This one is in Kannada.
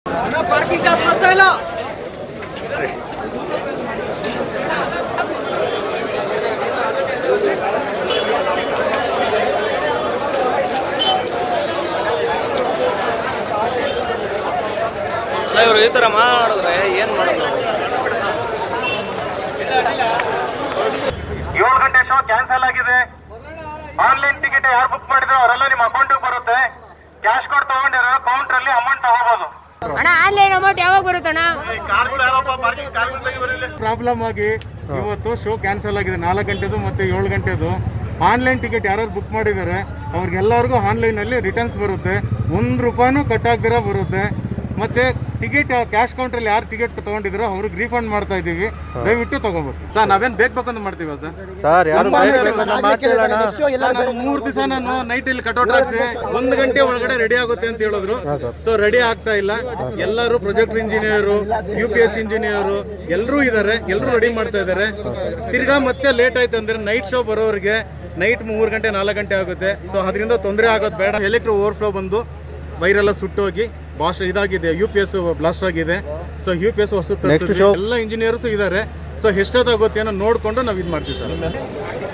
ಪಾರ್ಕಿಂಗ್ ಕಾಸು ಬರ್ತಾ ಇಲ್ಲ ಇವರು ಈ ಥರ ಮಾಡಿದ್ರೆ ಏನು ಮಾಡೋದು ಏಳು ಗಂಟೆ ಶೋ ಕ್ಯಾನ್ಸಲ್ ಆಗಿದೆ ಆನ್ಲೈನ್ ಟಿಕೆಟ್ ಯಾರು ಬುಕ್ ಮಾಡಿದ್ರು ಅವರೆಲ್ಲ ನಿಮ್ಮ ಅಕೌಂಟಿಗೆ ಬರುತ್ತೆ ಕ್ಯಾಶ್ ಕೊಟ್ಟು ತಗೊಂಡಿರೋ ಕೌಂಟರ್ ಅಲ್ಲಿ ಅಮೌಂಟ್ ತಗೋಬಹುದು ಅಣ್ಣ ಆನ್ಲೈನ್ ಅಮೌಂಟ್ ಯಾವಾಗ ಬರುತ್ತಣ್ಣ ಕಾರ್ಗಳು ಯಾರಪ್ಪ ಪಾರ್ಕಿಂಗ್ ಕಾರ್ಗಳು ತೆಗಿ ಬರಲಿ ಪ್ರಾಬ್ಲಮ್ ಆಗಿ ಇವತ್ತು ಶೋ ಕ್ಯಾನ್ಸಲ್ ಆಗಿದೆ ನಾಲ್ಕು ಗಂಟೆದು ಮತ್ತು ಏಳು ಗಂಟೆದು ಆನ್ಲೈನ್ ಟಿಕೆಟ್ ಯಾರು ಬುಕ್ ಮಾಡಿದ್ದಾರೆ ಅವ್ರಿಗೆಲ್ಲರಿಗೂ ಆನ್ಲೈನಲ್ಲಿ ರಿಟರ್ನ್ಸ್ ಬರುತ್ತೆ ಒಂದು ರೂಪಾಯಿನೂ ಕಟ್ ಆಗ್ದಿರ ಬರುತ್ತೆ ಮತ್ತು ಟಿಕೆಟ್ ಕ್ಯಾಶ್ ಕೌಂಟ್ರಲ್ಲಿ ಯಾರು ಟಿಕೆಟ್ ತೊಗೊಂಡಿದ್ರು ಅವ್ರಿಗೆ ರೀಫಂಡ್ ಮಾಡ್ತಾ ಇದ್ದೀವಿ ದಯವಿಟ್ಟು ತಗೋಬೋದು ಸರ್ ನಾವೇನು ಬೇಕು ಬೇಕಂತ ಮಾಡ್ತೀವ ಸರ್ ಸರ್ ಯಾರು ನಾನು ಮೂರು ದಿವಸ ನಾನು ನೈಟ್ ಇಲ್ಲಿ ಕಟೌಟ್ ಹಾಕ್ಸಿ ಒಂದು ಗಂಟೆ ಒಳಗಡೆ ರೆಡಿ ಆಗುತ್ತೆ ಅಂತ ಹೇಳಿದ್ರು ಸೊ ರೆಡಿ ಆಗ್ತಾ ಇಲ್ಲ ಎಲ್ಲರೂ project engineer U P S engineer ಎಲ್ಲರೂ ಇದ್ದಾರೆ ಎಲ್ಲರೂ ರೆಡಿ ಮಾಡ್ತಾ ಇದ್ದಾರೆ ತಿರ್ಗಾ ಮತ್ತೆ ಲೇಟ್ ಆಯ್ತು ಅಂದ್ರೆ ನೈಟ್ ಶೋ ಬರೋರಿಗೆ ನೈಟ್ ಮೂರು ಗಂಟೆ ನಾಲ್ಕು ಗಂಟೆ ಆಗುತ್ತೆ ಸೊ ಅದರಿಂದ ತೊಂದರೆ ಆಗೋದು ಬೇಡ ಎಲೆಕ್ಟ್ರಿಕ್ ಓವರ್ಫ್ಲೋ ಬಂದು ವೈರೆಲ್ಲ ಸುಟ್ಟೋಗಿ ಬಾಸ್ಟ್ ಇದಾಗಿದೆ ಯು ಪಿ ಎಸ್ ಬ್ಲಾಸ್ಟ್ ಆಗಿದೆ ಸೊ ಯು ಪಿ ಎಸ್ ಹೊಸ ಎಲ್ಲ ಇಂಜಿನಿಯರ್ಸ್ ಇದ್ದಾರೆ ಸೊ ಎಷ್ಟೊತ್ತಾಗುತ್ತೆ ಅನ್ನೋ ನೋಡಿಕೊಂಡು ನಾವು ಇದು ಮಾಡ್ತೀವಿ ಸರ್